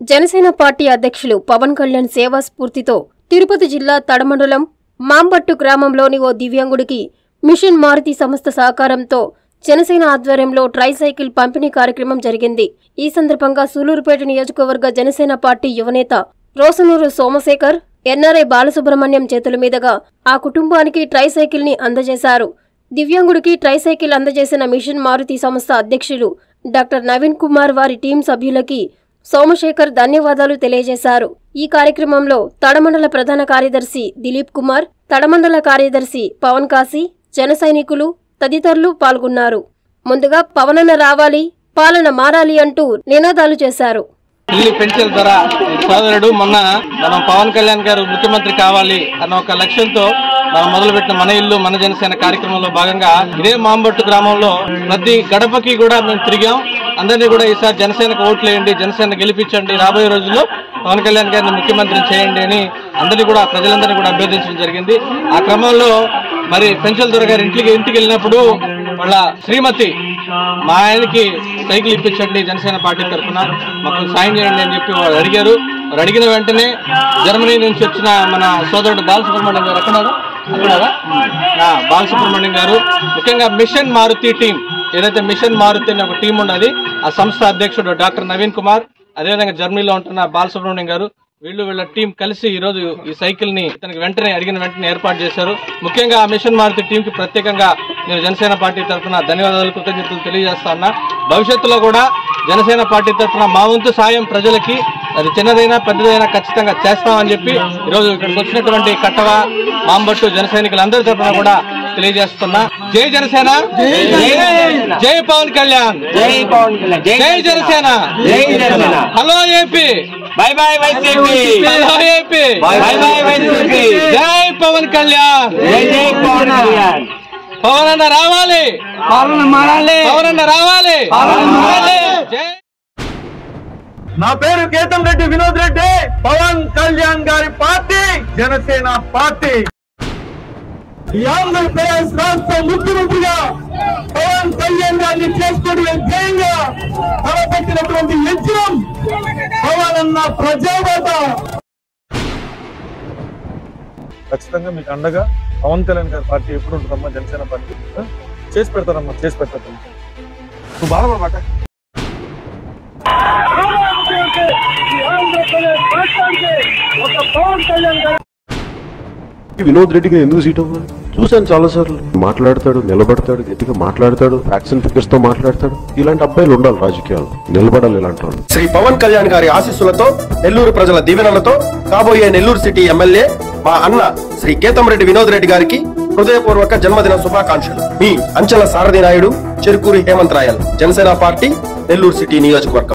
Janasena party అధ్యక్షులు పవన్ కళ్యాణ్ సేవా స్ఫూర్తితో తిరుపతి జిల్లా తడమండలం మాంబట్టు గ్రామంలోని ఓ దివ్యాంగుడికి మిషన్ మారుతి సంస్థ సహకారంతో జనసేన ఆధ్వర్యంలో ట్రైసైకిల్ పంపిణీ కార్యక్రమం జరిగింది ఈ సందర్భంగా సూలూరుపేట నియోజకవర్గ జనసేన పార్టీ యువనేత రోసనూరు సోమశేఖర్ ఎన్ఆర్ఐ బాలసుబ్రహ్మణ్యం చేతుల మీదుగా ఆ కుటుంబానికి ట్రైసైకిల్ ని అందజేశారు దివ్యాంగుడికి ట్రైసైకిల్ అందజేసిన మిషన్ మారుతి సంస్థ అధ్యక్షులు డాక్టర్ నవీన్ కుమార్ వారి టీం సభ్యులకి సోమశేఖర్ ధన్యవాదాలు తెలియజేశారు ఈ కార్యక్రమంలో తడమండల ప్రధాన కార్యదర్శి దిలీప్ కుమార్ తడమండల కార్యదర్శి పవన్ కాశీ జన సైనికులు తదితరులు పాల్గొన్నారు ముందుగా పవనన్న రావాలి పాలన మారాలి అంటూ నినాదాలు చేశారు ఇల్లు పెన్షన్ ధర సోదరుడు మొన్న మనం పవన్ కళ్యాణ్ గారు ముఖ్యమంత్రి కావాలి అన్న ఒక లక్ష్యంతో మనం మొదలుపెట్టిన మన ఇల్లు మన జనసేన కార్యక్రమంలో భాగంగా ఇదే మాంబట్టు గ్రామంలో ప్రతి గడపకి కూడా మేము తిరిగాం అందరినీ కూడా ఈసారి జనసేనకు ఓట్లు వేయండి జనసేన గెలిపించండి రాబోయే రోజుల్లో పవన్ కళ్యాణ్ గారిని ముఖ్యమంత్రి చేయండి అని అందరినీ కూడా ప్రజలందరినీ కూడా అభ్యర్థించడం జరిగింది ఆ క్రమంలో మరి పెన్షన్ దొర గారి ఇంటికి ఇంటికి వెళ్ళినప్పుడు వాళ్ళ శ్రీమతి మా ఆయనకి సైకిల్ ఇప్పించండి జనసేన పార్టీ తరఫున మాకు సాయం చేయండి అని చెప్పి వాళ్ళు అడిగారు వారు అడిగిన వెంటనే జర్మనీ నుంచి వచ్చిన మన సోదరుడు బాలసుబ్రహ్మణ్యం గారు ఎక్కడారు అక్కడారా ఆ, బాలసుబ్రహ్మణ్యం గారు ముఖ్యంగా మిషన్ మారుతి టీం ఏదైతే మిషన్ మారుతి అనే ఒక టీం ఉన్నది ఆ సంస్థ అధ్యక్షుడు డాక్టర్ నవీన్ కుమార్ అదేవిధంగా జర్మనీలో ఉంటున్న బాలసుబ్రహ్మణ్యం గారు వీళ్ళు వీళ్ళ టీం కలిసి ఈ రోజు ఈ సైకిల్ ని ఇతనికి వెంటనే అడిగిన వెంటనే ఏర్పాటు చేశారు ముఖ్యంగా ఆ మిషన్ మారుతి టీం కి ప్రత్యేకంగా నేను జనసేన పార్టీ తరఫున ధన్యవాదాలు కృతజ్ఞతలు తెలియజేస్తా ఉన్నా భవిష్యత్తులో కూడా జనసేన పార్టీ తరఫున మా వంతు సాయం ప్రజలకి అది చిన్నదైనా పెద్దదైనా ఖచ్చితంగా చేస్తామని చెప్పి ఈరోజు ఇక్కడికి వచ్చినటువంటి కట్టవ మాంబట్టు జన సైనికులందరి తరఫున కూడా తెలియజేస్తున్నా జై జనసేన జై పవన్ కళ్యాణ్ జై పవన్ కళ్యాణ్ జై జై జనసేన జై Janasena hello AP bye bye YCP hello AP bye bye YCP జై పవన్ కళ్యాణ్ జై జై పవన్ కళ్యాణ్ పవన్ అన్న రావాలి పాలన మారాలి పవన్ అన్న రావాలి పవన్ మారాలి. జై నా పేరు కేతం రెడ్డి వినోద్ రెడ్డి పవన్ కళ్యాణ్ గారి పార్టీ జనసేన పార్టీ ఈ ఆంధ్రప్రదేశ్ రాష్ట్ర ముఖ్యమంత్రిగా పవన్ కళ్యాణ్ గారిని చేసుకోవడం ధ్యేయంగా తలపెట్టినటువంటి యజ్ఞం పవన్ అన్న ప్రజావాత ఖచ్చితంగా మీకు అండగా పవన్ కళ్యాణ్ గారి పార్టీ ఎప్పుడు ఉంటుందమ్మా జనసేన పార్టీ ఆ? చేసి పెడతారమ్మా చేసి పెడతారు నువ్వు బాధపడమాట వినోద్ రెడ్డికి ఎందుకు సీట్ అవ్వాలి చూశాను చాలా సార్లు మాట్లాడతాడు నిలబడతాడు గట్టిగా మాట్లాడతాడు ఫ్యాక్షన్ ఫిగర్స్ తో మాట్లాడతాడు ఇలాంటి అబ్బాయిలు ఉండాలి రాజకీయాలు నిలబడాలి ఇలాంటి వాళ్ళు శ్రీ పవన్ కళ్యాణ్ గారి ఆశీస్సులతో నెల్లూరు ప్రజల దీవెనలతో కాబోయే నెల్లూరు సిటీ ఎమ్మెల్యే మా అన్న శ్రీ కేతంరెడ్డి వినోద్ రెడ్డి గారికి హృదయపూర్వక జన్మదిన శుభాకాంక్షలు మీ అంచల సారథి నాయుడు చెరుకూరి హేమంత్ రాయల్ జనసేన పార్టీ నెల్లూరు సిటీ నియోజకవర్గం